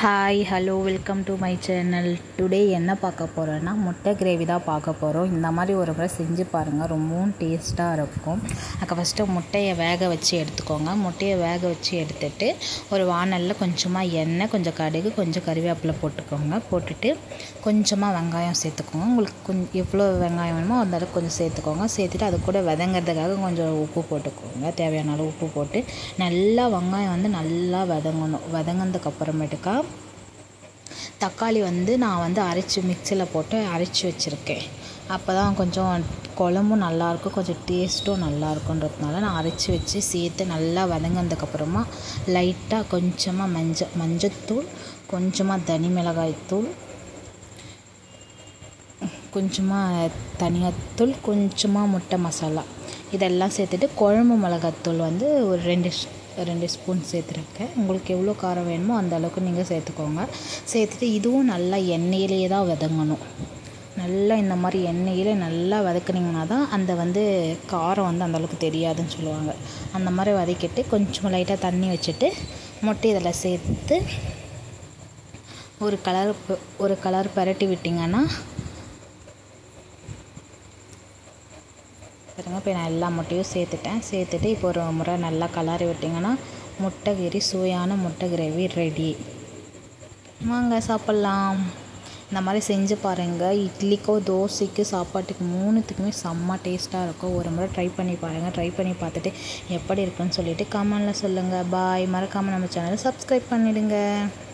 hi hello welcome to my channel today என்ன பார்க்க போகிறோன்னா முட்டை கிரேவி தான் பார்க்க போகிறோம் இந்த மாதிரி ஒரு முறை செஞ்சு பாருங்கள் ரொம்பவும் டேஸ்ட்டாக இருக்கும் அதுக்கு ஃபஸ்ட்டு முட்டையை வேக வச்சு எடுத்துக்கோங்க முட்டையை வேக வச்சு எடுத்துட்டு ஒரு வானலில் கொஞ்சமாக எண்ணெய் கொஞ்சம் கடுகு கொஞ்சம் கறிவேப்பிலை போட்டுக்கோங்க போட்டுட்டு கொஞ்சமாக வெங்காயம் சேர்த்துக்கோங்க உங்களுக்கு கொஞ்சம் எவ்வளோ வெங்காயம் வேணுமோ அந்த அளவுக்கு கொஞ்சம் சேர்த்துக்கோங்க சேர்த்துட்டு அது கூட வதங்கிறதுக்காக கொஞ்சம் உப்பு போட்டுக்கோங்க தேவையான அளவு உப்பு போட்டு நல்லா வெங்காயம் வந்து நல்லா வதங்கணும் வதங்கினதுக்கு அப்புறமேட்டுக்கா தக்காளி வந்து நான் வந்து அரைச்சி மிக்சியில் போட்டு அரைச்சி வச்சுருக்கேன் அப்போ தான் கொஞ்சம் குழம்பும் நல்லாயிருக்கும் கொஞ்சம் டேஸ்ட்டும் நல்லாயிருக்குன்றதுனால நான் அரைச்சி வச்சு சேர்த்து நல்லா வதங்கினதுக்கப்புறமா லைட்டாக கொஞ்சமாக மஞ்சள் மஞ்சத்தூள் கொஞ்சமாக தனி மிளகாய் தூள் கொஞ்சமாக தனியாத்தூள் கொஞ்சமாக முட்டை மசாலா இதெல்லாம் சேர்த்துட்டு குழம்பு மிளகாத்தூள் வந்து ஒரு ரெண்டு ரெண்டு ஸ்பூன் சேர்த்துருக்கேன் உங்களுக்கு எவ்வளோ காரம் வேணுமோ அந்த அளவுக்கு நீங்கள் சேர்த்துக்கோங்க சேர்த்துட்டு இதுவும் நல்லா எண்ணெயிலேயே தான் வதங்கணும் நல்லா இந்த மாதிரி எண்ணெயில் நல்லா வதக்குனிங்கன்னா தான் அந்த வந்து காரம் வந்து அந்தளவுக்கு தெரியாதுன்னு சொல்லுவாங்க அந்த மாதிரி வதக்கிட்டு கொஞ்சம் லைட்டாக தண்ணி வச்சுட்டு முட்டை இதில் சேர்த்து ஒரு கலர் ஒரு கலர் பரட்டி விட்டிங்கன்னா பாருங்க இப்போ நான் எல்லா முட்டையும் சேர்த்துட்டேன் சேர்த்துட்டு இப்போ ஒரு முறை நல்லா கலரி விட்டிங்கன்னா முட்டை கிரேவி சுவையான முட்டை கிரேவி ரெடி வாங்க சாப்பிட்லாம் இந்த மாதிரி செஞ்சு பாருங்கள் இட்லிக்கோ தோசைக்கு சாப்பாட்டுக்கு மூணுத்துக்குமே செம்ம டேஸ்ட்டாக இருக்கும் ஒரு முறை ட்ரை பண்ணி பாருங்கள் ட்ரை பண்ணி பார்த்துட்டு எப்படி இருக்குன்னு சொல்லிவிட்டு கமெண்டில் சொல்லுங்கள் பாய் மறக்காமல் நம்ம சேனலை சப்ஸ்கிரைப் பண்ணிவிடுங்க